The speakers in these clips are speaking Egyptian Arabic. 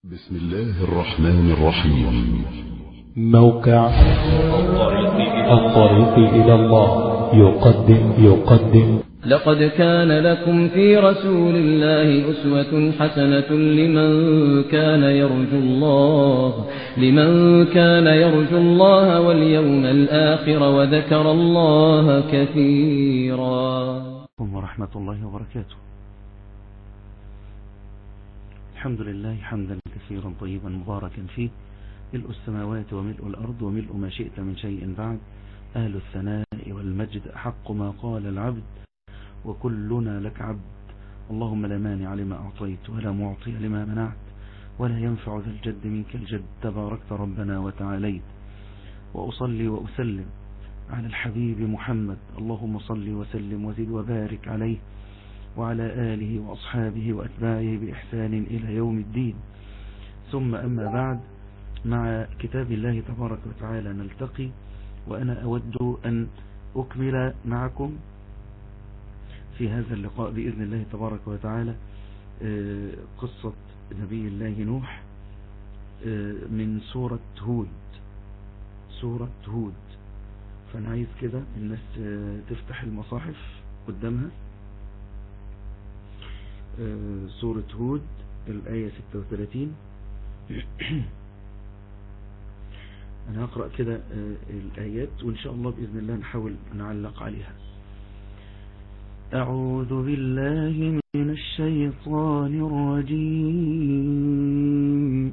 بسم الله الرحمن الرحيم موقع الطريق إلى الله يقدم يقدم لقد كان لكم في رسول الله أسوة حسنة لمن كان يرجو الله لمن كان يرجو الله واليوم الآخر وذكر الله كثيرا عليكم ورحمة الله وبركاته الحمد لله حمدا كثيرا طيبا مباركا فيه ملء السماوات وملء الأرض وملء ما شئت من شيء بعد أهل الثناء والمجد أحق ما قال العبد وكلنا لك عبد اللهم لا مانع لما أعطيت ولا معطي لما منعت ولا ينفع ذا الجد منك الجد تباركت ربنا وتعاليت وأصلي وأسلم على الحبيب محمد اللهم صل وسلم وزد وبارك عليه وعلى آله وأصحابه وأتباعه بإحسان إلى يوم الدين ثم أما بعد مع كتاب الله تبارك وتعالى نلتقي وأنا أود أن أكمل معكم في هذا اللقاء بإذن الله تبارك وتعالى قصة نبي الله نوح من سورة هود سورة هود فأنا عايز كده الناس تفتح المصاحف قدامها سورة هود الآية 36 أنا هقرأ كده الآيات وإن شاء الله بإذن الله نحاول نعلق عليها أعوذ بالله من الشيطان الرجيم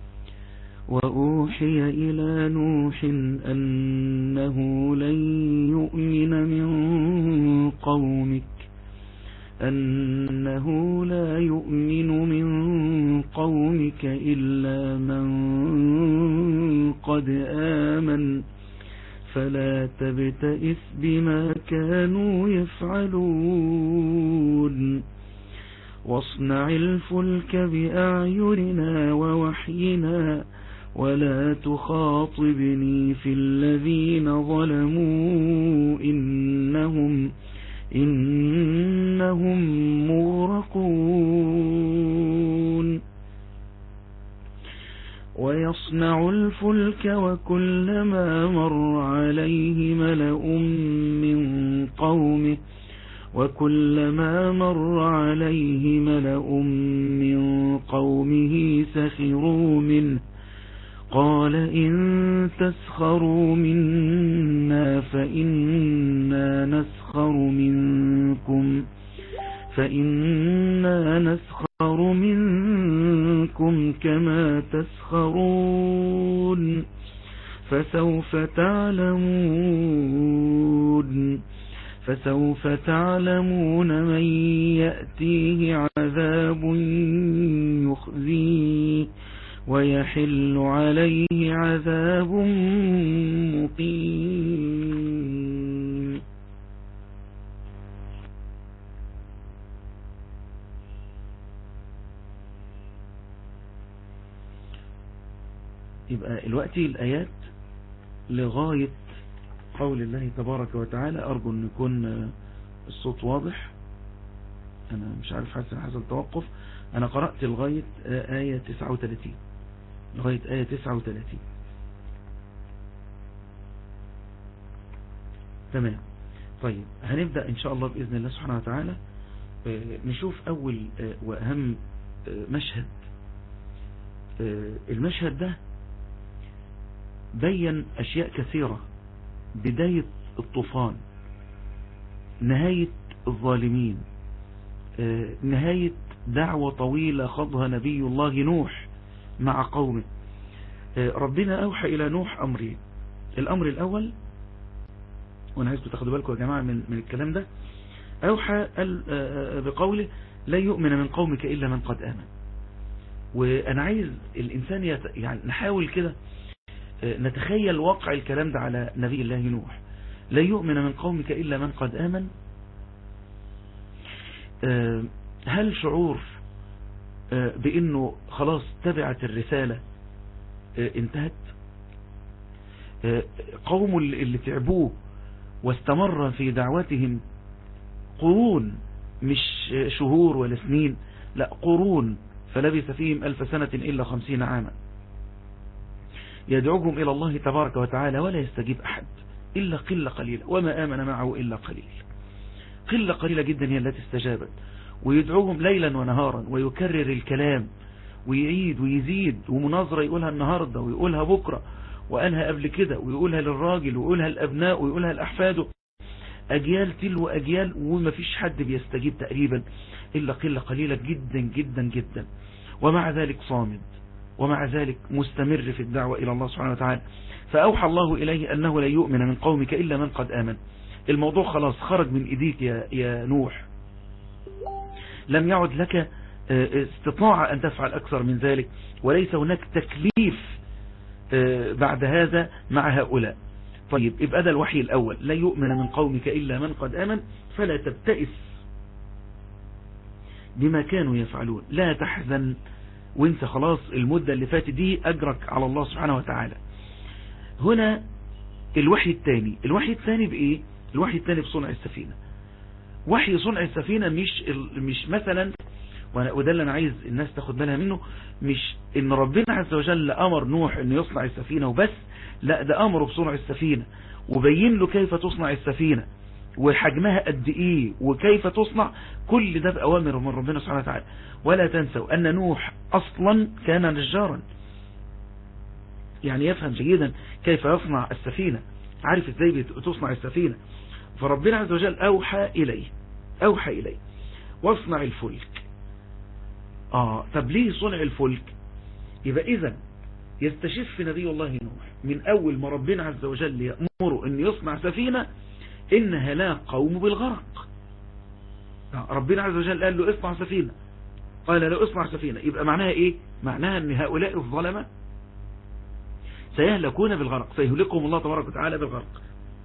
وأوحي إلى نوح أنه لن يؤمن من قومك أنه لا يؤمن من قومك إلا من قد آمن فلا تبتئس بما كانوا يفعلون واصنع الفلك بأعيننا ووحينا ولا تخاطبني في الذين ظلموا إنهم إنهم مغرقون ويصنع الفلك وكلما مر عليه ملأ من قومه وكلما مر عليه ملأ من قومه سخروا منه قال إن تسخروا منا فإنا نسخر منكم فإنا نسخر منكم كما تسخرون فسوف تعلمون فسوف تعلمون من يأتيه عذاب يخزيه ويحل عليه عذاب مقيم يبقى الوقت الآيات لغاية قول الله تبارك وتعالى أرجو أن يكون الصوت واضح أنا مش عارف حسن حصل توقف أنا قرأت لغاية آية 39 لغاية آية 39 تمام طيب هنبدأ إن شاء الله بإذن الله سبحانه وتعالى نشوف أول وأهم مشهد المشهد ده بين أشياء كثيرة بداية الطوفان نهاية الظالمين نهاية دعوة طويلة خضها نبي الله نوح مع قومه ربنا أوحى إلى نوح أمرين الأمر الأول وأنا عايزكم تاخدوا بالكم يا جماعة من, من الكلام ده أوحى بقوله لا يؤمن من قومك إلا من قد آمن وأنا عايز الإنسان يت... يعني نحاول كده نتخيل واقع الكلام ده على نبي الله نوح لا يؤمن من قومك إلا من قد آمن هل شعور بأنه خلاص تبعت الرسالة انتهت قوم اللي تعبوه واستمر في دعوتهم قرون مش شهور ولا سنين لا قرون فلبث فيهم ألف سنة إلا خمسين عاما يدعوهم إلى الله تبارك وتعالى ولا يستجيب أحد إلا قلة قليلة وما آمن معه إلا قليل قلة قليلة جدا هي التي استجابت ويدعوهم ليلا ونهارا ويكرر الكلام ويعيد ويزيد ومناظرة يقولها النهاردة ويقولها بكرة وقالها قبل كده ويقولها للراجل ويقولها الأبناء ويقولها لأحفاده أجيال تلو أجيال وما فيش حد بيستجيب تقريبا إلا قلة قليلة جدا جدا جدا ومع ذلك صامد ومع ذلك مستمر في الدعوة إلى الله سبحانه وتعالى فأوحى الله إليه أنه لا يؤمن من قومك إلا من قد آمن الموضوع خلاص خرج من إيديك يا, يا نوح لم يعد لك استطاع أن تفعل أكثر من ذلك وليس هناك تكليف بعد هذا مع هؤلاء طيب يبقى ده الوحي الأول لا يؤمن من قومك إلا من قد آمن فلا تبتئس بما كانوا يفعلون لا تحزن وانت خلاص المدة اللي فاتت دي أجرك على الله سبحانه وتعالى هنا الوحي الثاني الوحي الثاني بإيه الوحي الثاني بصنع السفينة وحي صنع السفينة مش مش مثلا وده اللي انا عايز الناس تاخد بالها منه مش ان ربنا عز وجل امر نوح انه يصنع السفينة وبس لا ده امره بصنع السفينة وبين له كيف تصنع السفينة وحجمها قد ايه وكيف تصنع كل ده بأوامر من ربنا سبحانه وتعالى ولا تنسوا ان نوح اصلا كان نجارا يعني يفهم جيدا كيف يصنع السفينة عارف ازاي تصنع السفينة فربنا عز وجل اوحى اليه اوحى اليه واصنع الفلك اه طب ليه صنع الفلك يبقى اذا يستشف نبي الله نوح من اول ما ربنا عز وجل يأمره ان يصنع سفينة ان هلاك قوم بالغرق آه ربنا عز وجل قال له اصنع سفينة قال له اصنع سفينة يبقى معناها ايه معناها ان هؤلاء الظلمة سيهلكون بالغرق سيهلكهم الله تبارك وتعالى بالغرق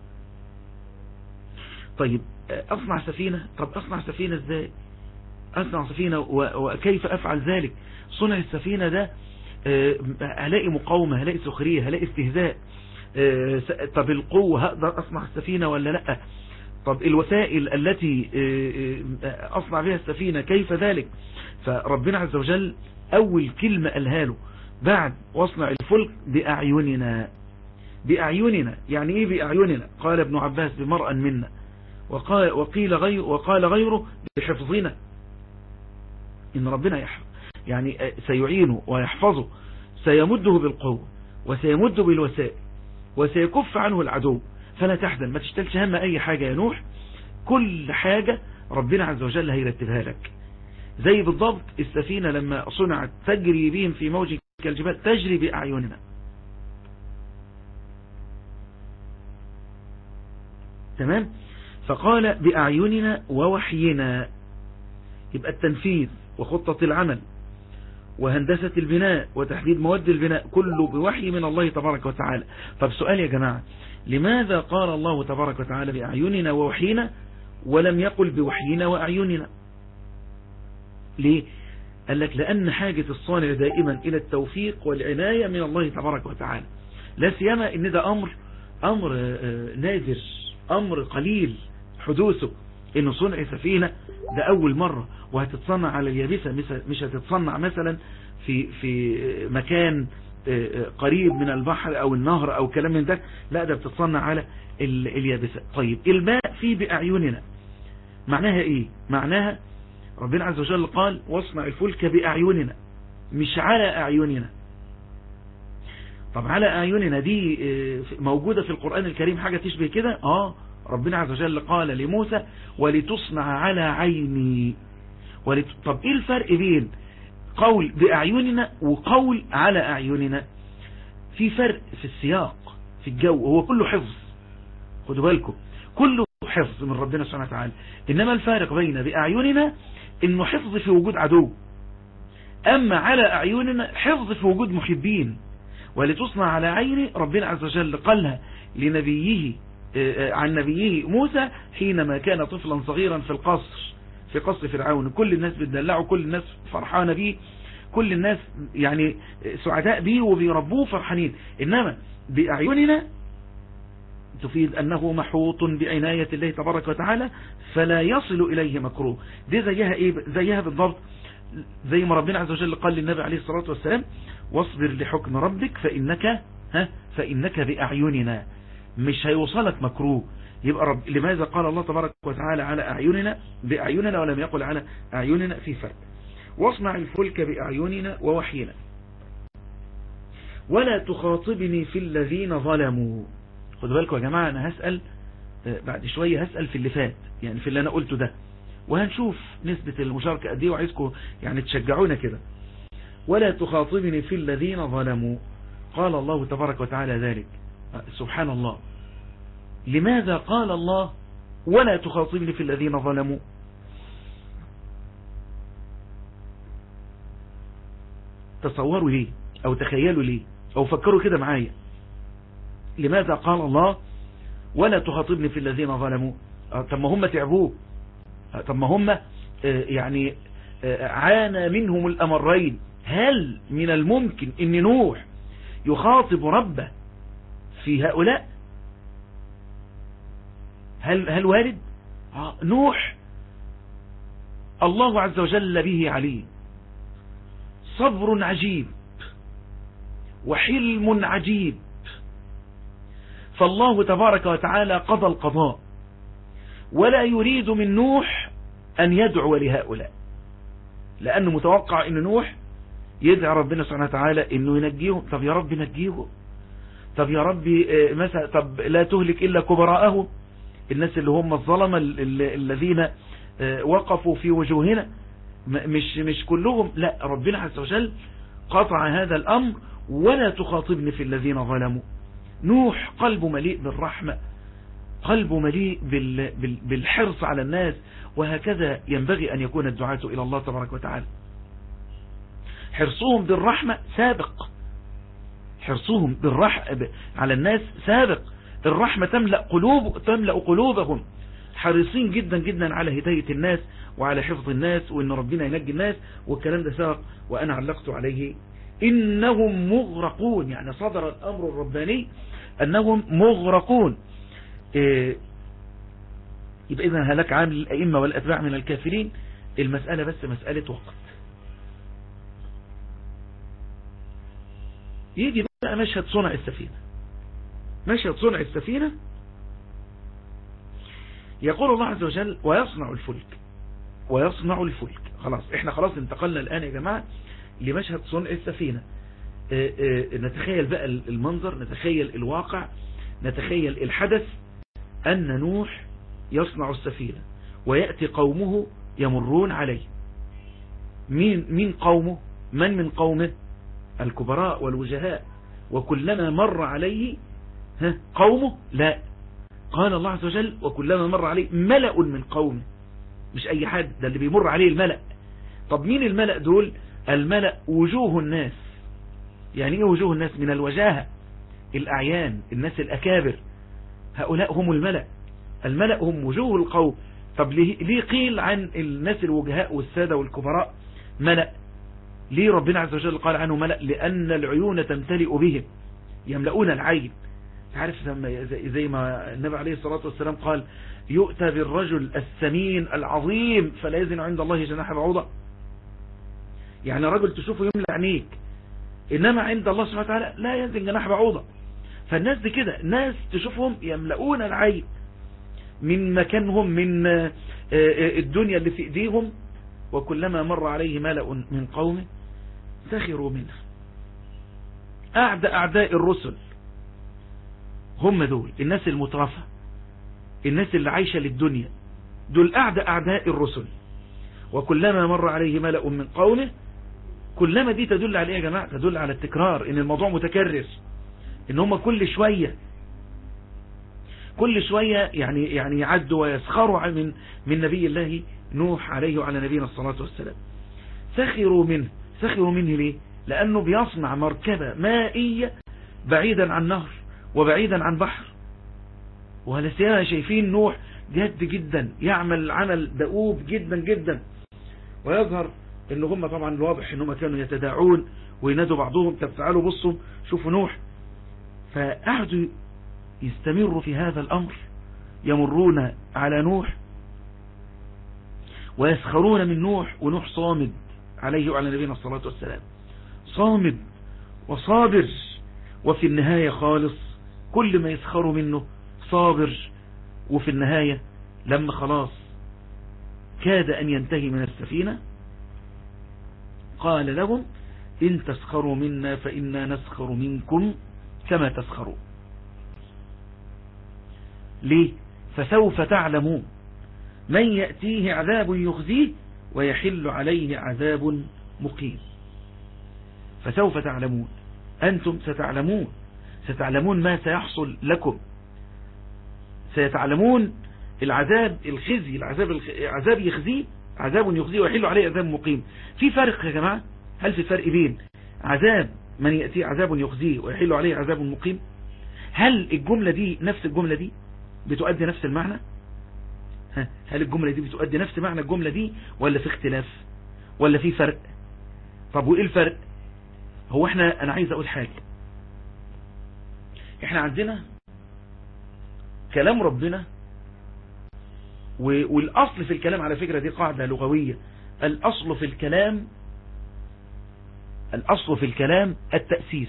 طيب اصنع سفينة طب اصنع سفينة ازاي أصنع سفينة وكيف أفعل ذلك صنع السفينة ده هلاقي مقاومة هلاقي سخرية هلاقي استهزاء طب القوة هقدر أصنع السفينة ولا لا طب الوسائل التي أصنع بها السفينة كيف ذلك فربنا عز وجل أول كلمة قالها له بعد واصنع الفلك بأعيننا بأعيننا يعني إيه بأعيننا قال ابن عباس بمرأة منا وقال, وقيل غير وقال غيره بحفظنا إن ربنا يحفظ يعني سيعينه ويحفظه سيمده بالقوة وسيمده بالوسائل وسيكف عنه العدو فلا تحزن ما تشتلش هم أي حاجة يا نوح كل حاجة ربنا عز وجل هيرتبها لك زي بالضبط السفينة لما صنعت تجري بهم في موج كالجبال تجري بأعيننا تمام فقال بأعيننا ووحينا يبقى التنفيذ وخطة العمل وهندسة البناء وتحديد مواد البناء كله بوحي من الله تبارك وتعالى طب سؤال يا جماعة لماذا قال الله تبارك وتعالى بأعيننا ووحينا ولم يقل بوحينا وأعيننا ليه قال لك لأن حاجة الصانع دائما إلى التوفيق والعناية من الله تبارك وتعالى لا سيما ان ده أمر أمر نادر أمر قليل حدوثه انه صنع سفينة ده اول مرة وهتتصنع على اليابسة مش هتتصنع مثلا في في مكان قريب من البحر او النهر او كلام من ده لا ده بتتصنع على اليابسة طيب الماء فيه بأعيننا معناها ايه معناها ربنا عز وجل قال واصنع الفلك بأعيننا مش على أعيننا طب على أعيننا دي موجودة في القرآن الكريم حاجة تشبه كده اه ربنا عز وجل قال لموسى ولتصنع على عيني ولت... طب ايه الفرق بين قول بأعيننا وقول على أعيننا في فرق في السياق في الجو هو كله حفظ خدوا بالكم كله حفظ من ربنا سبحانه وتعالى إنما الفارق بين بأعيننا إنه حفظ في وجود عدو أما على أعيننا حفظ في وجود محبين ولتصنع على عيني ربنا عز وجل قالها لنبيه عن نبيه موسى حينما كان طفلا صغيرا في القصر في قصر فرعون كل الناس بتدلعه كل الناس فرحانة بيه كل الناس يعني سعداء بيه وبيربوه فرحانين إنما بأعيننا تفيد أنه محوط بعناية الله تبارك وتعالى فلا يصل إليه مكروه دي زيها إيه زيها بالضبط زي ما ربنا عز وجل قال للنبي عليه الصلاة والسلام واصبر لحكم ربك فإنك ها فإنك بأعيننا مش هيوصلك مكروه يبقى رب لماذا قال الله تبارك وتعالى على أعيننا بأعيننا ولم يقل على أعيننا في فرق واصنع الفلك بأعيننا ووحينا ولا تخاطبني في الذين ظلموا خدوا بالكم يا جماعة أنا هسأل بعد شوية هسأل في اللي فات يعني في اللي أنا قلته ده وهنشوف نسبة المشاركة قد ايه وعايزكم يعني تشجعونا كده ولا تخاطبني في الذين ظلموا قال الله تبارك وتعالى ذلك سبحان الله لماذا قال الله ولا تخاطبني في الذين ظلموا تصوروا ليه او تخيلوا ليه او فكروا كده معايا لماذا قال الله ولا تخاطبني في الذين ظلموا طب ما هم تعبوه طب ما هم يعني عانى منهم الأمرين هل من الممكن ان نوح يخاطب ربه في هؤلاء هل, هل وارد نوح الله عز وجل به عليم صبر عجيب وحلم عجيب فالله تبارك وتعالى قضى القضاء ولا يريد من نوح أن يدعو لهؤلاء لأنه متوقع أن نوح يدعى ربنا سبحانه وتعالى أنه ينجيهم طب يا رب نجيهم طب يا رب مثلا طب لا تهلك إلا كبراءهم الناس اللي هم الظلمة الذين وقفوا في وجوهنا مش مش كلهم لا ربنا عز وجل قطع هذا الأمر ولا تخاطبني في الذين ظلموا نوح قلبه مليء بالرحمة قلبه مليء بالحرص على الناس وهكذا ينبغي أن يكون الدعاة إلى الله تبارك وتعالى حرصهم بالرحمة سابق حرصهم بالرح... على الناس سابق الرحمة تملأ, قلوب... تملأ قلوبهم حريصين جدا جدا على هداية الناس وعلى حفظ الناس وان ربنا ينجي الناس والكلام ده سبق وانا علقت عليه انهم مغرقون يعني صدر الامر الرباني انهم مغرقون إيه يبقى اذا هلك عامل الائمة والاتباع من الكافرين المسألة بس مسألة وقت يجي بقى مشهد صنع السفينة مشهد صنع السفينة يقول الله عز وجل ويصنع الفلك ويصنع الفلك خلاص احنا خلاص انتقلنا الآن يا جماعة لمشهد صنع السفينة اه اه نتخيل بقى المنظر نتخيل الواقع نتخيل الحدث أن نوح يصنع السفينة ويأتي قومه يمرون عليه مين, مين قومه من من قومه الكبراء والوجهاء وكلما مر عليه ها قومه لا قال الله عز وجل وكلما مر عليه ملأ من قومه مش اي حد ده اللي بيمر عليه الملأ طب مين الملأ دول الملأ وجوه الناس يعني ايه وجوه الناس من الوجاهة الاعيان الناس الاكابر هؤلاء هم الملأ الملأ هم وجوه القوم طب ليه قيل عن الناس الوجهاء والسادة والكبراء ملأ ليه ربنا عز وجل قال عنه ملأ لأن العيون تمتلئ بهم يملؤون العين عارف زي ما النبي عليه الصلاة والسلام قال يؤتى بالرجل السمين العظيم فلا يزن عند الله جناح بعوضة يعني رجل تشوفه يملأ عينيك إنما عند الله سبحانه وتعالى لا يزن جناح بعوضة فالناس دي كده ناس تشوفهم يملؤون العين من مكانهم من الدنيا اللي في ايديهم وكلما مر عليه ملأ من قومه سخروا منه أعدى أعداء الرسل هم دول الناس المترفة الناس اللي عايشة للدنيا دول أعدى أعداء الرسل وكلما مر عليه ملأ من قومه كلما دي تدل على ايه يا جماعة تدل على التكرار ان الموضوع متكرر ان هم كل شوية كل شوية يعني يعني يعدوا ويسخروا من من نبي الله نوح عليه وعلى نبينا الصلاة والسلام سخروا منه سخروا منه ليه لأنه بيصنع مركبة مائية بعيدا عن نهر وبعيدا عن بحر وهل سيما شايفين نوح جد جدا يعمل عمل دؤوب جدا جدا ويظهر ان هم طبعا الواضح ان هم كانوا يتداعون وينادوا بعضهم طب تعالوا بصوا شوفوا نوح فقعدوا يستمروا في هذا الامر يمرون على نوح ويسخرون من نوح ونوح صامد عليه وعلى نبينا الصلاة والسلام صامد وصابر وفي النهاية خالص كل ما يسخروا منه صابر وفي النهاية لما خلاص كاد أن ينتهي من السفينة قال لهم إن تسخروا منا فإنا نسخر منكم كما تسخرون ليه فسوف تعلمون من يأتيه عذاب يخزيه ويحل عليه عذاب مقيم فسوف تعلمون أنتم ستعلمون ستعلمون ما سيحصل لكم سيتعلمون العذاب الخزي العذاب الخ... عذاب يخزيه عذاب يخزيه ويحل عليه عذاب مقيم في فرق يا جماعة هل في فرق بين عذاب من يأتي عذاب يخزيه ويحل عليه عذاب مقيم هل الجملة دي نفس الجملة دي بتؤدي نفس المعنى ها هل الجملة دي بتؤدي نفس معنى الجملة دي ولا في اختلاف ولا في فرق طب وايه الفرق هو احنا انا عايز اقول حاجة احنا عندنا كلام ربنا والاصل في الكلام على فكرة دي قاعدة لغوية الاصل في الكلام الاصل في الكلام التأسيس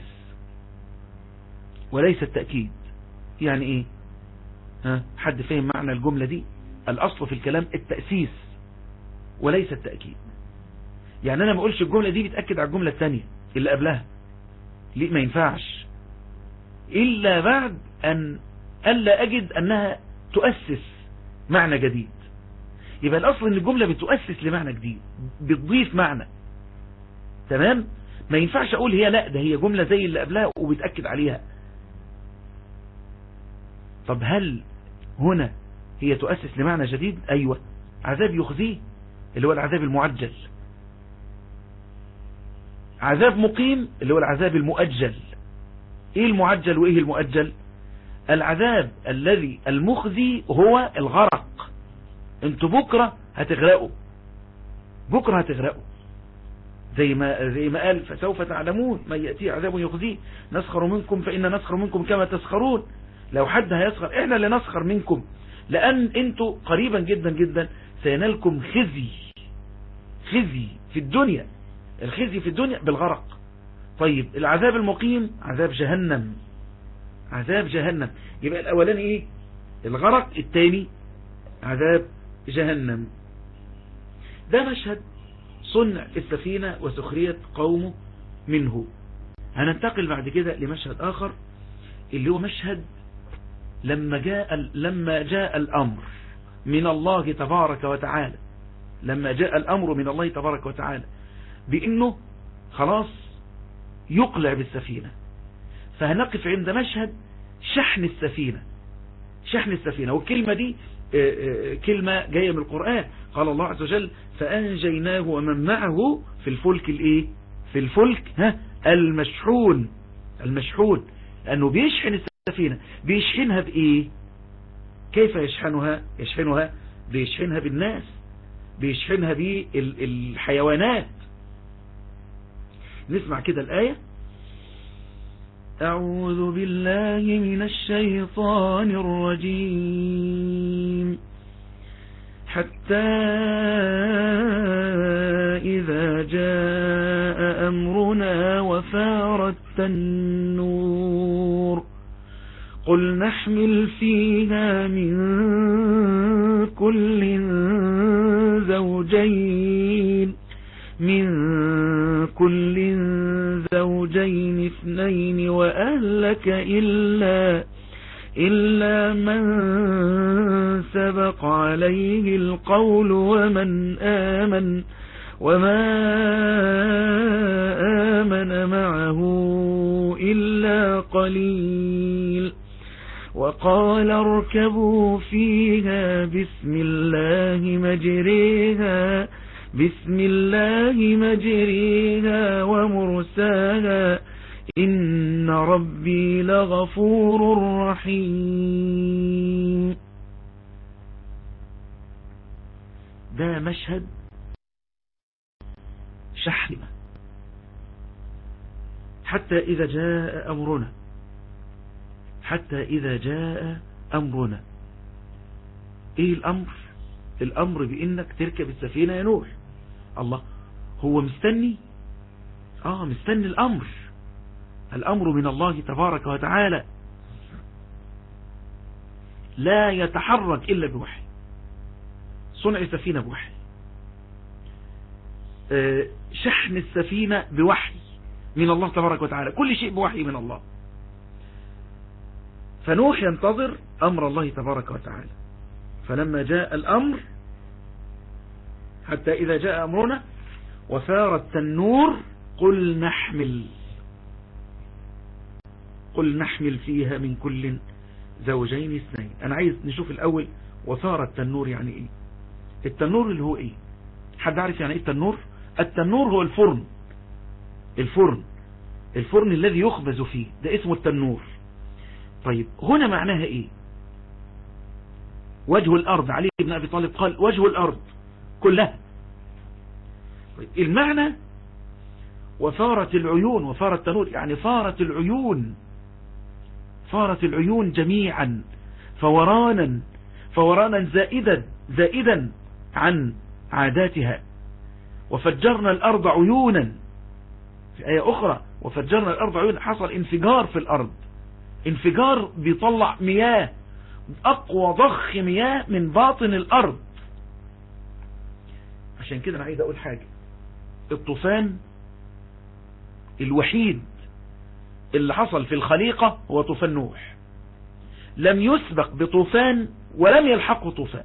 وليس التأكيد يعني ايه ها حد فهم معنى الجملة دي الاصل في الكلام التأسيس وليس التأكيد يعني انا ما اقولش الجملة دي بتأكد على الجملة الثانية اللي قبلها ليه ما ينفعش الا بعد ان الا اجد انها تؤسس معنى جديد يبقى الاصل ان الجملة بتؤسس لمعنى جديد بتضيف معنى تمام ما ينفعش اقول هي لا ده هي جملة زي اللي قبلها وبتأكد عليها طب هل هنا هي تؤسس لمعنى جديد ايوه عذاب يخزيه اللي هو العذاب المعجل عذاب مقيم اللي هو العذاب المؤجل ايه المعجل وايه المؤجل العذاب الذي المخزي هو الغرق انتوا بكرة هتغرقوا بكرة هتغرقوا زي ما, زي ما قال فسوف تعلمون من يأتي عذاب يخزيه نسخر منكم فإن نسخر منكم كما تسخرون لو حد هيسخر احنا اللي نسخر منكم لأن انتوا قريبا جدا جدا سينالكم خزي خزي في الدنيا الخزي في الدنيا بالغرق طيب العذاب المقيم عذاب جهنم عذاب جهنم يبقى الأولاني ايه الغرق الثاني عذاب جهنم ده مشهد صنع السفينة وسخرية قومه منه هننتقل بعد كده لمشهد آخر اللي هو مشهد لما جاء لما جاء الأمر من الله تبارك وتعالى لما جاء الأمر من الله تبارك وتعالى بأنه خلاص يقلع بالسفينة فهنقف عند مشهد شحن السفينة شحن السفينة والكلمة دي كلمة جاية من القرآن قال الله عز وجل فأنجيناه ومن معه في الفلك الايه في الفلك ها المشحون المشحون لأنه بيشحن السفينة بيشحنها بإيه كيف يشحنها يشحنها بيشحنها بالناس بيشحنها بالحيوانات نسمع كده الآية أعوذ بالله من الشيطان الرجيم حتى إذا جاء أمرنا وفارت النور قل نحمل فيها من كل زوجين من كل زوجين اثنين وأهلك إلا إلا من سبق عليه القول ومن آمن وما آمن معه إلا قليل وقال اركبوا فيها بسم الله مجريها بسم الله مجريها ومرساها إن ربي لغفور رحيم ده مشهد شحن حتى إذا جاء أمرنا حتى إذا جاء أمرنا إيه الأمر الأمر بإنك تركب السفينة يا نوح الله هو مستني اه مستني الامر الامر من الله تبارك وتعالى لا يتحرك الا بوحي صنع السفينة بوحي آه، شحن السفينة بوحي من الله تبارك وتعالى كل شيء بوحي من الله فنوح ينتظر أمر الله تبارك وتعالى فلما جاء الأمر حتى إذا جاء أمرنا وثار التنور قل نحمل قل نحمل فيها من كل زوجين اثنين أنا عايز نشوف الأول وثار التنور يعني إيه التنور اللي هو إيه حد عارف يعني إيه التنور التنور هو الفرن الفرن الفرن الذي يخبز فيه ده اسمه التنور طيب هنا معناها ايه وجه الارض علي بن ابي طالب قال وجه الارض كلها طيب المعنى وفارت العيون وفارت التنور يعني فارت العيون فارت العيون جميعا فورانا فورانا زائدا زائدا عن عاداتها وفجرنا الأرض عيونا في آية أخرى وفجرنا الأرض عيونا حصل انفجار في الأرض انفجار بيطلع مياه أقوى ضخ مياه من باطن الأرض عشان كده أنا عايز أقول حاجة الطوفان الوحيد اللي حصل في الخليقة هو طوفان نوح لم يسبق بطوفان ولم يلحقه طوفان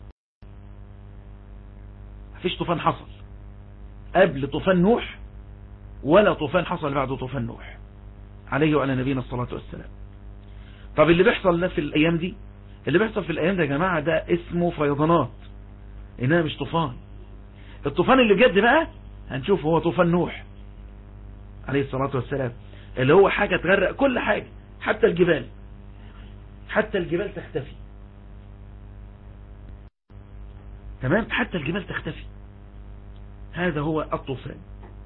مفيش طوفان حصل قبل طوفان نوح ولا طوفان حصل بعد طوفان نوح عليه وعلى نبينا الصلاة والسلام طب اللي بيحصل ده في الأيام دي اللي بيحصل في الأيام ده يا جماعة ده اسمه فيضانات إنها مش طوفان الطوفان اللي بجد بقى هنشوف هو طوفان نوح عليه الصلاة والسلام اللي هو حاجة تغرق كل حاجة حتى الجبال حتى الجبال تختفي تمام حتى الجبال تختفي هذا هو الطوفان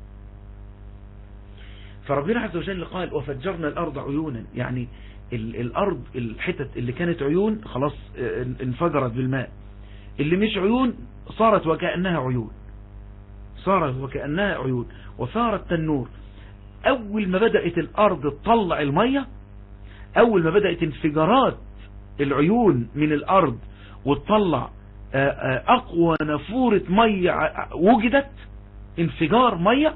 فربنا عز وجل قال وفجرنا الأرض عيونا يعني الأرض الحتت اللي كانت عيون خلاص انفجرت بالماء اللي مش عيون صارت وكأنها عيون صارت وكأنها عيون وصارت تنور أول ما بدأت الأرض تطلع المية أول ما بدأت انفجارات العيون من الأرض وتطلع أقوى نفورة مية وجدت انفجار مية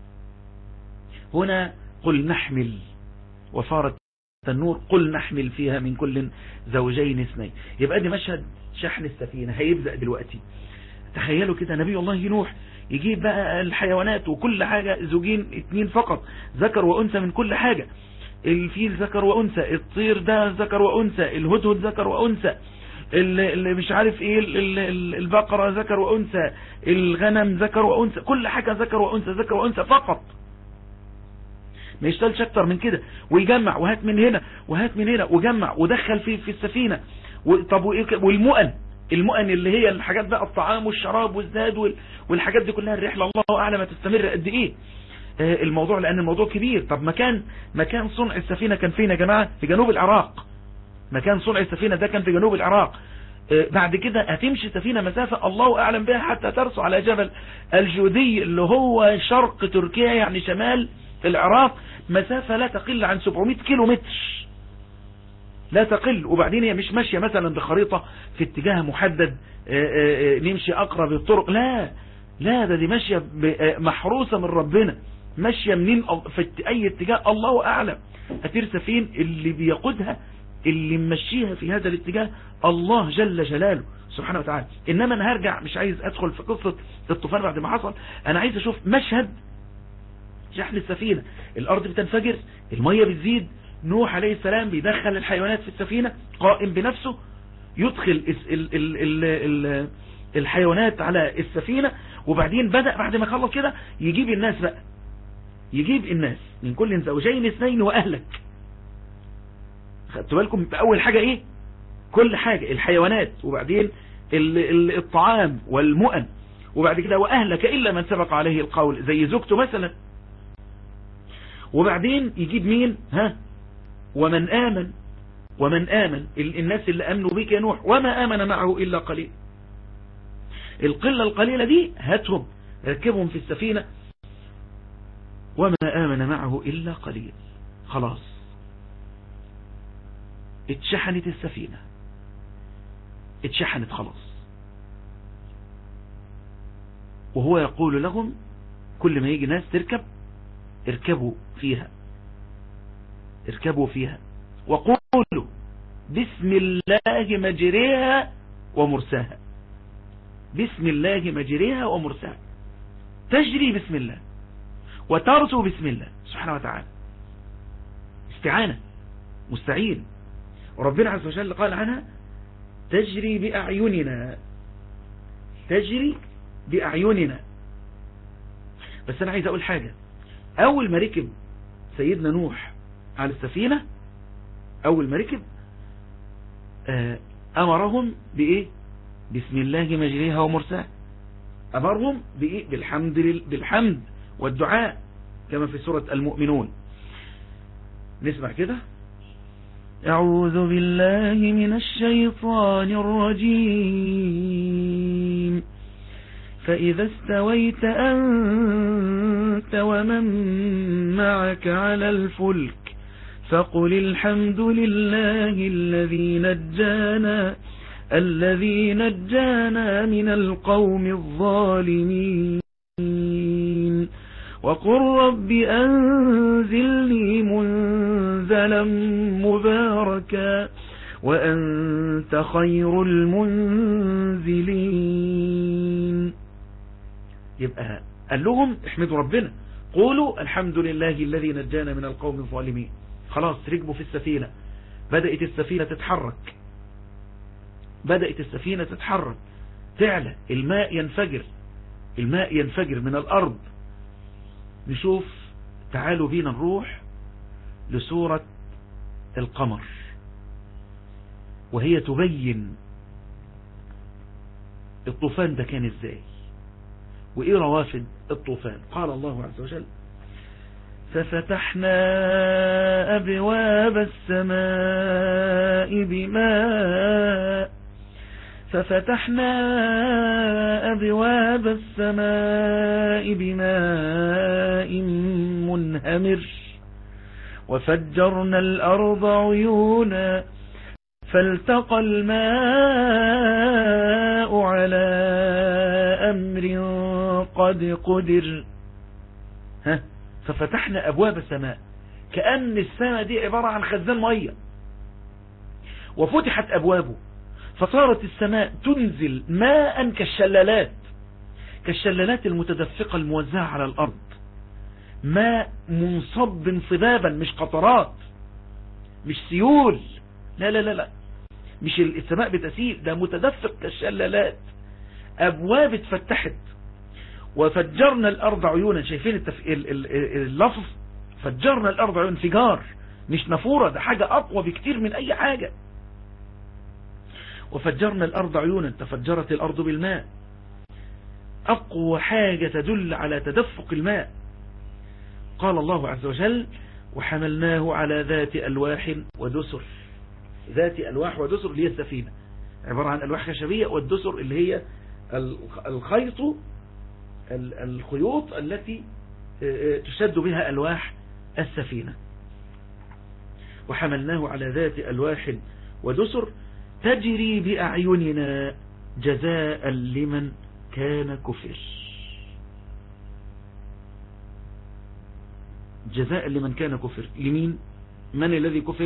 هنا قل نحمل وصارت النور قل نحمل فيها من كل زوجين اثنين يبقى دي مشهد شحن السفينة هيبدأ دلوقتي تخيلوا كده نبي الله نوح يجيب بقى الحيوانات وكل حاجة زوجين اتنين فقط ذكر وأنثى من كل حاجة الفيل ذكر وأنثى الطير ده ذكر وأنثى الهدهد ذكر وأنثى اللي مش عارف ايه البقرة ذكر وأنثى الغنم ذكر وأنثى كل حاجة ذكر وأنثى ذكر وأنثى فقط ما يشتغلش اكتر من كده ويجمع وهات من هنا وهات من هنا وجمع ودخل في في السفينة طب والمؤن المؤن اللي هي الحاجات بقى الطعام والشراب والزاد والحاجات دي كلها الرحلة الله اعلم هتستمر قد ايه الموضوع لان الموضوع كبير طب مكان مكان صنع السفينة كان فين يا جماعة في جنوب العراق مكان صنع السفينة ده كان في جنوب العراق بعد كده هتمشي سفينة مسافة الله أعلم بها حتى ترسو على جبل الجودي اللي هو شرق تركيا يعني شمال العراق مسافة لا تقل عن 700 كيلو متر لا تقل وبعدين هي مش ماشية مثلا بخريطة في اتجاه محدد نمشي أقرب الطرق لا لا ده دي ماشية محروسة من ربنا ماشية منين في أي اتجاه الله أعلم هترسى فين اللي بيقودها اللي ممشيها في هذا الاتجاه الله جل جلاله سبحانه وتعالى إنما أنا هرجع مش عايز أدخل في قصة الطوفان بعد ما حصل أنا عايز أشوف مشهد شحن السفينة الأرض بتنفجر المية بتزيد نوح عليه السلام بيدخل الحيوانات في السفينة قائم بنفسه يدخل ال ال ال ال الحيوانات على السفينة وبعدين بدأ بعد ما خلص كده يجيب الناس بقى يجيب الناس من كل زوجين اثنين وأهلك خدتوا بالكم أول حاجة إيه كل حاجة الحيوانات وبعدين الطعام والمؤن وبعد كده وأهلك إلا من سبق عليه القول زي زوجته مثلا وبعدين يجيب مين ها ومن آمن ومن آمن الناس اللي أمنوا بك يا نوح وما آمن معه إلا قليل القلة القليلة دي هاتهم ركبهم في السفينة وما آمن معه إلا قليل خلاص اتشحنت السفينة اتشحنت خلاص وهو يقول لهم كل ما يجي ناس تركب اركبوا فيها اركبوا فيها وقولوا بسم الله مجريها ومرساها بسم الله مجريها ومرساها تجري بسم الله وترسو بسم الله سبحانه وتعالى استعانة مستعين وربنا عز وجل قال عنها تجري بأعيننا تجري بأعيننا بس أنا عايز أقول حاجة أول ما ركب سيدنا نوح على السفينة أول ما ركب أمرهم بإيه بسم الله مجريها ومرساها أمرهم بإيه بالحمد, بالحمد والدعاء كما في سورة المؤمنون نسمع كده أعوذ بالله من الشيطان الرجيم فإذا استويت أنت ومن معك على الفلك فقل الحمد لله الذي نجانا الذي نجانا من القوم الظالمين وقل رب أنزلني منزلا مباركا وأنت خير المنزلين يبقى قال لهم احمدوا ربنا قولوا الحمد لله الذي نجانا من القوم الظالمين خلاص ركبوا في السفينة بدأت السفينة تتحرك بدأت السفينة تتحرك تعلى الماء ينفجر الماء ينفجر من الأرض نشوف تعالوا بينا نروح لسورة القمر وهي تبين الطوفان ده كان ازاي وايه روافد الطوفان قال الله عز وجل ففتحنا أبواب السماء بماء ففتحنا أبواب السماء بماء منهمر وفجرنا الأرض عيونا فالتقى الماء على أمر قد قدر ها ففتحنا أبواب السماء كأن السماء دي عبارة عن خزان مية وفتحت أبوابه فصارت السماء تنزل ماء كالشلالات كالشلالات المتدفقة الموزعة على الأرض ماء منصب انصبابا مش قطرات مش سيول لا لا لا لا مش السماء بتسيل ده متدفق كالشلالات أبواب اتفتحت وفجرنا الأرض عيونا شايفين التف... اللفظ فجرنا الأرض عيون انفجار مش نفورة ده حاجة أقوى بكتير من أي حاجة وفجرنا الأرض عيونا تفجرت الأرض بالماء أقوى حاجة تدل على تدفق الماء قال الله عز وجل وحملناه على ذات ألواح ودسر ذات ألواح ودسر اللي هي السفينة عبارة عن ألواح خشبية والدسر اللي هي الخيط الخيوط التي تشد بها ألواح السفينة وحملناه على ذات ألواح ودسر تجري بأعيننا جزاء لمن كان كفر جزاء لمن كان كفر لمين من الذي كفر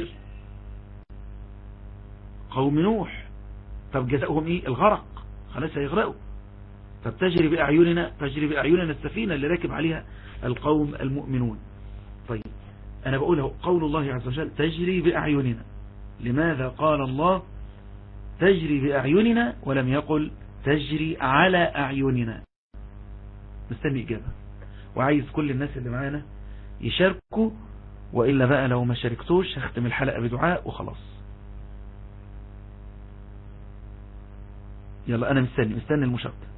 قوم نوح طب جزاؤهم ايه الغرق خلاص هيغرقوا طب تجري بأعيننا تجري بأعيننا السفينة اللي راكب عليها القوم المؤمنون طيب أنا بقوله قول الله عز وجل تجري بأعيننا لماذا قال الله تجري بأعيننا ولم يقل تجري على أعيننا مستني إجابة وعايز كل الناس اللي معانا يشاركوا وإلا بقى لو ما شاركتوش هختم الحلقة بدعاء وخلاص يلا أنا مستني مستني المشاركة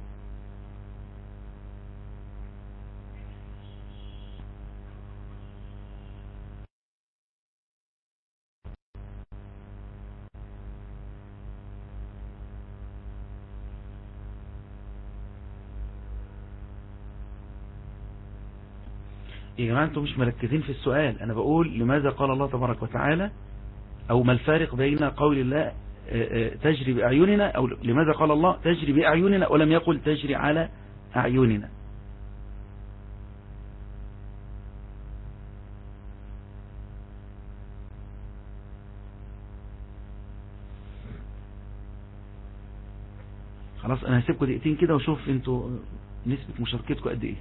يا جماعة انتم مش مركزين في السؤال انا بقول لماذا قال الله تبارك وتعالى او ما الفارق بين قول الله تجري بأعيننا او لماذا قال الله تجري بأعيننا ولم يقل تجري على أعيننا خلاص انا هسيبكم دقيقتين كده وشوف انتوا نسبة مشاركتكم قد ايه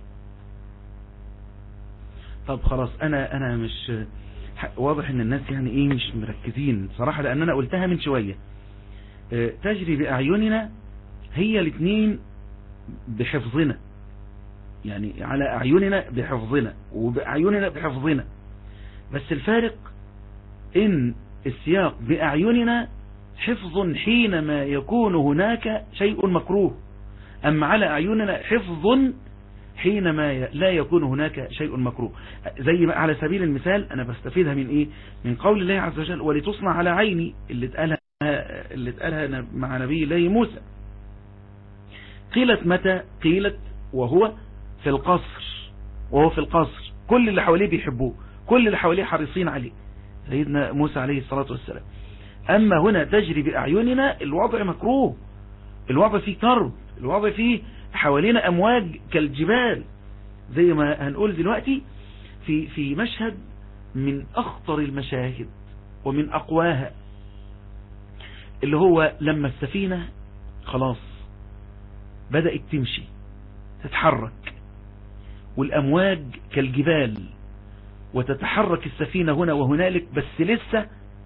طب خلاص انا انا مش واضح ان الناس يعني ايه مش مركزين صراحة لان انا قلتها من شوية تجري باعيننا هي الاثنين بحفظنا يعني على اعيننا بحفظنا وباعيننا بحفظنا بس الفارق ان السياق باعيننا حفظ حينما يكون هناك شيء مكروه أما على أعيننا حفظ حينما لا يكون هناك شيء مكروه زي ما على سبيل المثال أنا بستفيدها من إيه من قول الله عز وجل ولتصنع على عيني اللي اتقالها, اللي اتقالها مع نبي الله موسى قيلت متى قيلت وهو في القصر وهو في القصر كل اللي حواليه بيحبوه كل اللي حواليه حريصين عليه سيدنا موسى عليه الصلاة والسلام أما هنا تجري بأعيننا الوضع مكروه الوضع فيه كرب الوضع فيه حوالينا أمواج كالجبال زي ما هنقول دلوقتي في في مشهد من أخطر المشاهد ومن أقواها اللي هو لما السفينة خلاص بدأت تمشي تتحرك والأمواج كالجبال وتتحرك السفينة هنا وهنالك بس لسه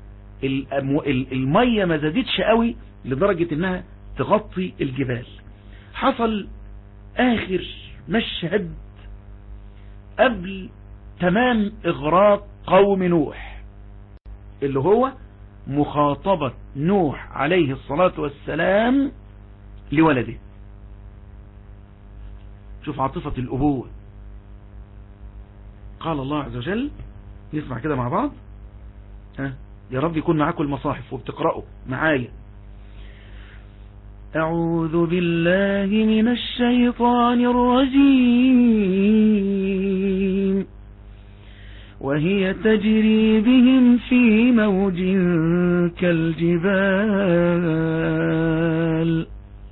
المية ما زادتش قوي لدرجة انها تغطي الجبال حصل اخر مشهد قبل تمام اغراق قوم نوح اللي هو مخاطبة نوح عليه الصلاة والسلام لولده شوف عاطفة الأبوة قال الله عز وجل نسمع كده مع بعض ها يا رب يكون معاكم المصاحف وبتقرأوا معايا أعوذ بالله من الشيطان الرجيم وهي تجري بهم في موج كالجبال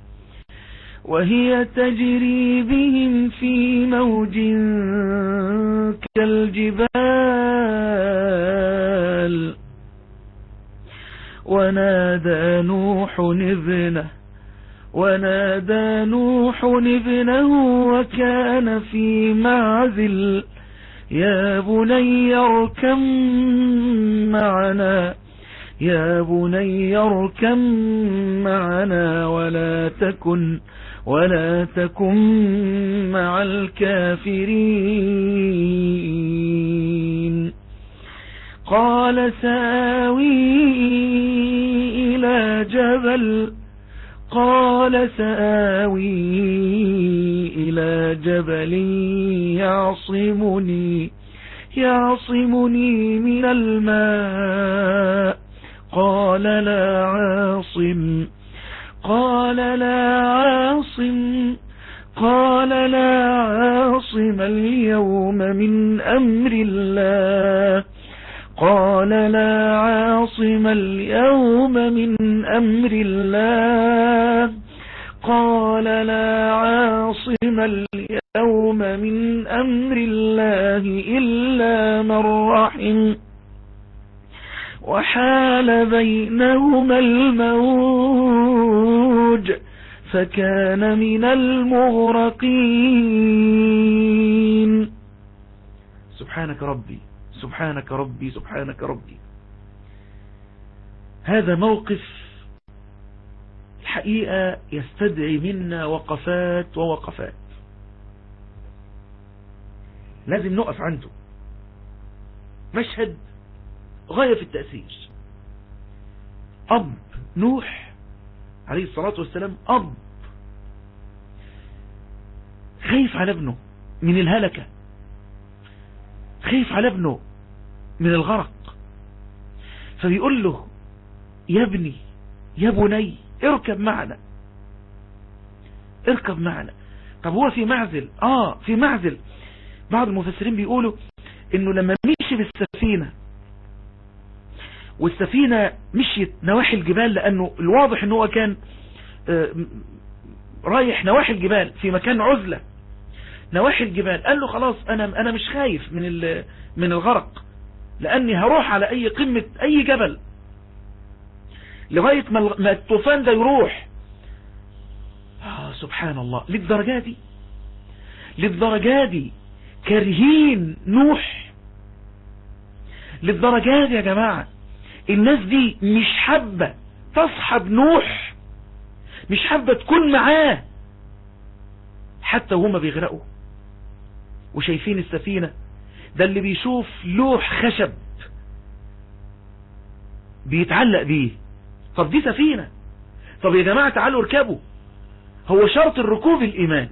وهي تجري بهم في موج كالجبال ونادى نوح ابنه ونادى نوح ابنه وكان في معزل يا بني اركم معنا يا بني اركم معنا ولا تكن ولا تكن مع الكافرين قال سآوي إلى جبل قال سآوي إلى جبل يعصمني يعصمني من الماء قال لا عاصم قال لا عاصم قال لا عاصم اليوم من أمر الله قال لا عاصم اليوم من أمر الله قال لا عاصم اليوم من أمر الله إلا من رحم وحال بينهما الموج فكان من المغرقين سبحانك ربي سبحانك ربي سبحانك ربي هذا موقف الحقيقة يستدعي منا وقفات ووقفات لازم نقف عنده مشهد غاية في التأثير أب نوح عليه الصلاة والسلام أب خايف على ابنه من الهلكة خايف على ابنه من الغرق فبيقول له يا ابني يا بني اركب معنا اركب معنا طب هو في معزل اه في معزل بعض المفسرين بيقولوا انه لما مشي بالسفينة والسفينة مشيت نواحي الجبال لانه الواضح انه هو كان رايح نواحي الجبال في مكان عزلة نواحي الجبال قال له خلاص انا انا مش خايف من من الغرق لاني هروح على اي قمة اي جبل لغاية ما الطوفان ده يروح آه سبحان الله للدرجة دي للدرجة دي كارهين نوح للدرجة دي يا جماعة الناس دي مش حابة تصحب نوح مش حابة تكون معاه حتى وهما بيغرقوا وشايفين السفينة ده اللي بيشوف لوح خشب بيتعلق بيه طب دي سفينة طب يا جماعة تعالوا اركبوا هو شرط الركوب الإيمان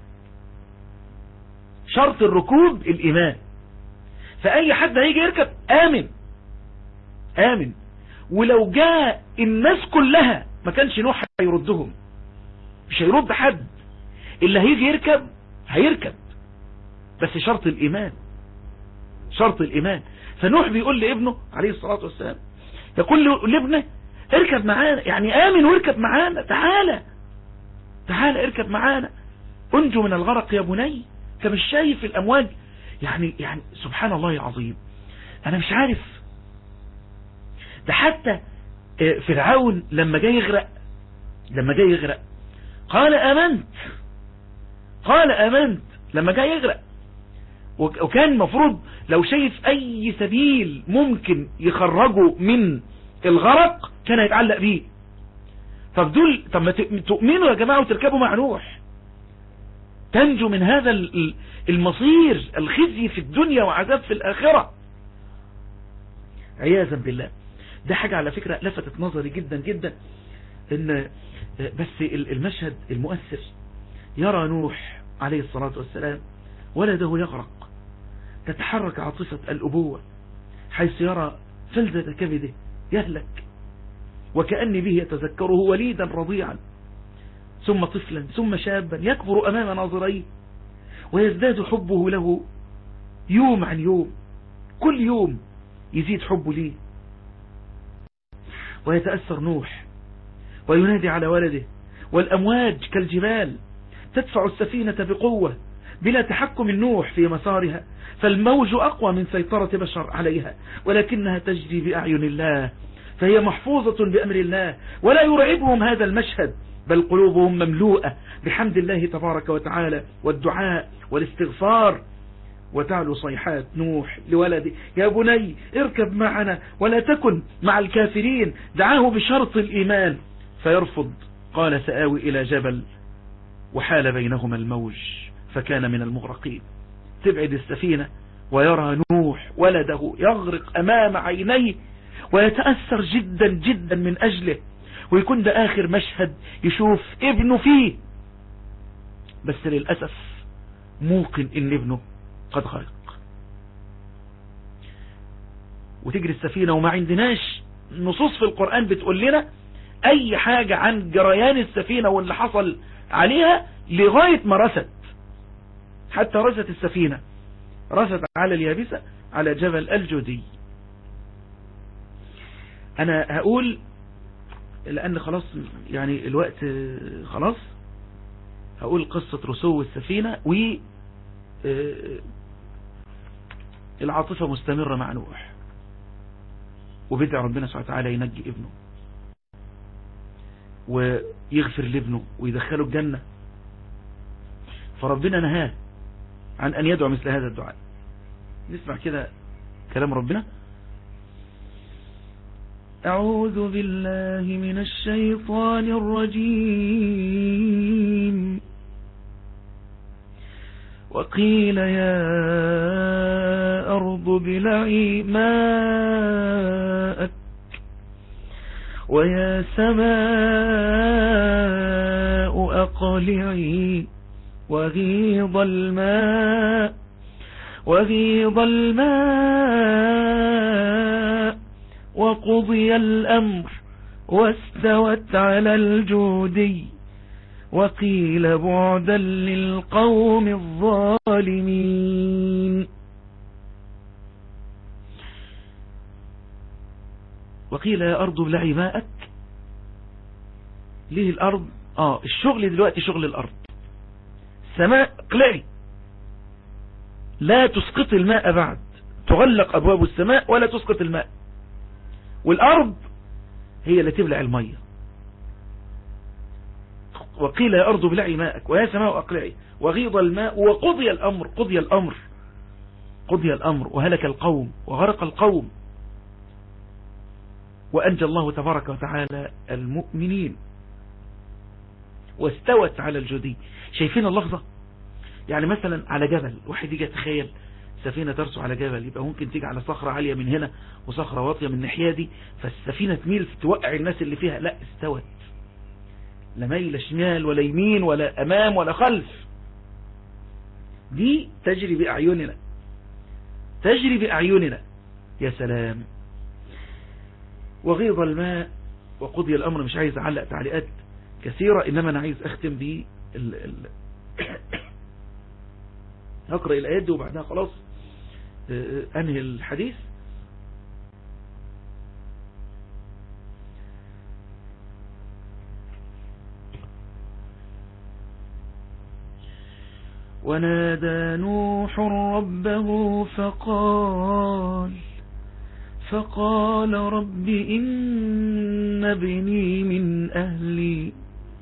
شرط الركوب الإيمان فأي حد هيجي يركب آمن آمن ولو جاء الناس كلها ما كانش نوح هيردهم مش هيرد حد اللي هيجي يركب هيركب بس شرط الإيمان شرط الإيمان فنوح بيقول لابنه عليه الصلاة والسلام يقول لابنه اركب معانا يعني آمن واركب معانا تعالى تعالى اركب معانا انجو من الغرق يا بني انت مش شايف الأمواج يعني يعني سبحان الله العظيم أنا مش عارف ده حتى فرعون لما جاي يغرق لما جاي يغرق قال آمنت قال آمنت لما جاي يغرق وكان مفروض لو شايف أي سبيل ممكن يخرجه من الغرق كان يتعلق بيه طب دول طب ما تؤمنوا يا جماعة وتركبوا مع نوح تنجو من هذا المصير الخزي في الدنيا وعذاب في الآخرة عياذا بالله ده حاجة على فكرة لفتت نظري جدا جدا ان بس المشهد المؤثر يرى نوح عليه الصلاة والسلام ولده يغرق تتحرك عاطفة الأبوة حيث يرى فلذة كبده يهلك وكأن به يتذكره وليدا رضيعا ثم طفلا ثم شابا يكبر أمام ناظريه ويزداد حبه له يوم عن يوم كل يوم يزيد حبه ليه ويتأثر نوح وينادي على ولده والأمواج كالجبال تدفع السفينة بقوة بلا تحكم نوح في مسارها فالموج أقوى من سيطرة بشر عليها ولكنها تجري بأعين الله فهي محفوظة بأمر الله ولا يرعبهم هذا المشهد بل قلوبهم مملوءة بحمد الله تبارك وتعالى والدعاء والاستغفار وتعلو صيحات نوح لولده يا بني اركب معنا ولا تكن مع الكافرين دعاه بشرط الإيمان فيرفض قال سآوي إلى جبل وحال بينهما الموج فكان من المغرقين تبعد السفينة ويرى نوح ولده يغرق أمام عينيه ويتأثر جدا جدا من أجله ويكون ده آخر مشهد يشوف ابنه فيه بس للأسف موقن إن ابنه قد غرق وتجري السفينة وما عندناش نصوص في القرآن بتقول لنا أي حاجة عن جريان السفينة واللي حصل عليها لغاية ما رست حتى رست السفينة رست على اليابسة على جبل الجودي أنا هقول لأن خلاص يعني الوقت خلاص هقول قصة رسو السفينة و العاطفة مستمرة مع نوح وبدع ربنا سبحانه وتعالى ينجي ابنه ويغفر لابنه ويدخله الجنة فربنا نهاه عن أن يدعو مثل هذا الدعاء نسمع كده كلام ربنا أعوذ بالله من الشيطان الرجيم وقيل يا أرض بلعي ماءك ويا سماء أقلعي وغيض الماء وغيض الماء وقضي الأمر واستوت على الجودي وقيل بعدا للقوم الظالمين وقيل يا أرض ابلعي ماءك ليه الأرض آه الشغل دلوقتي شغل الأرض السماء اقلعي لا تسقط الماء بعد تغلق أبواب السماء ولا تسقط الماء والأرض هي اللي تبلع المية وقيل يا أرض بلعي ماءك ويا سماء أقلعي وغيض الماء وقضي الأمر قضي الأمر قضي الأمر وهلك القوم وغرق القوم وأنجى الله تبارك وتعالى المؤمنين واستوت على الجدي شايفين اللحظة يعني مثلا على جبل واحد يجي يتخيل سفينة ترسو على جبل يبقى ممكن تيجي على صخرة عالية من هنا وصخرة واطية من الناحية دي فالسفينة تميل توقع الناس اللي فيها لا استوت لا ميل شمال ولا يمين ولا أمام ولا خلف دي تجري بأعيننا تجري بأعيننا يا سلام وغيض الماء وقضي الأمر مش عايز أعلق تعليقات كثيرة إنما أنا عايز أختم ب ال... ال... هقرأ الآيات دي وبعدها خلاص أنهي الحديث ونادى نوح ربه فقال فقال رب إن ابني من أهلي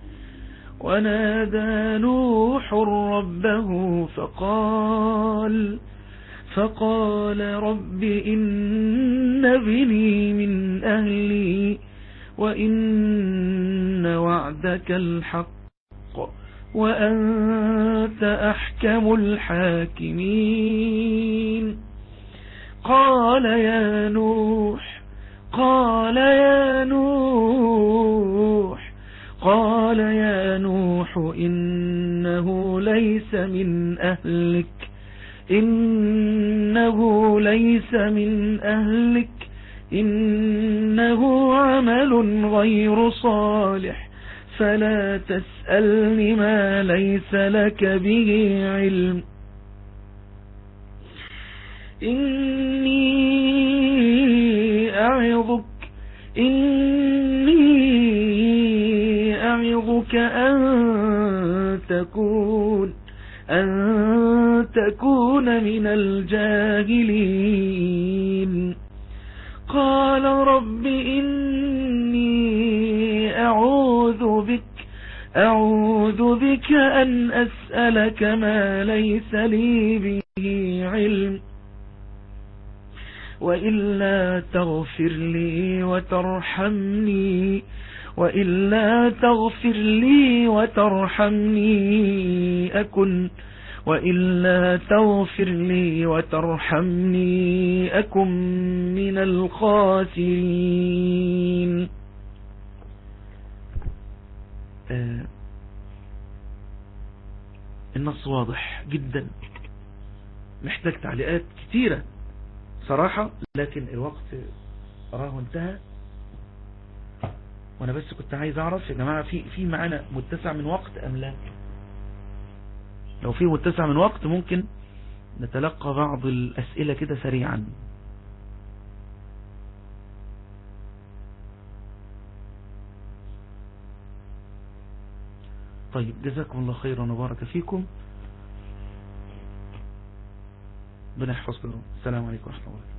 ونادى نوح ربه فقال فقال رب إن ابني من أهلي وإن وعدك الحق وأنت أحكم الحاكمين قال يا نوح قال يا نوح قال يا نوح إنه ليس من أهلك إنه ليس من أهلك إنه عمل غير صالح فلا تسألني ما ليس لك به علم إني أعظك إني أعظك أن تكون أن تكون من الجاهلين قال رب إني أعوذ بك أعوذ بك أن أسألك ما ليس لي به علم وإلا تغفر لي وترحمني وإلا تغفر لي وترحمني أكن وإلا تغفر لي وترحمني أكن من الخاسرين آه النص واضح جدا محتاج تعليقات كتيرة صراحة لكن الوقت راه انتهى وانا بس كنت عايز اعرف يا جماعة في في معانا متسع من وقت ام لا لو في متسع من وقت ممكن نتلقى بعض الاسئلة كده سريعا طيب جزاكم الله خيرا وبارك فيكم ربنا يحفظكم السلام عليكم ورحمة الله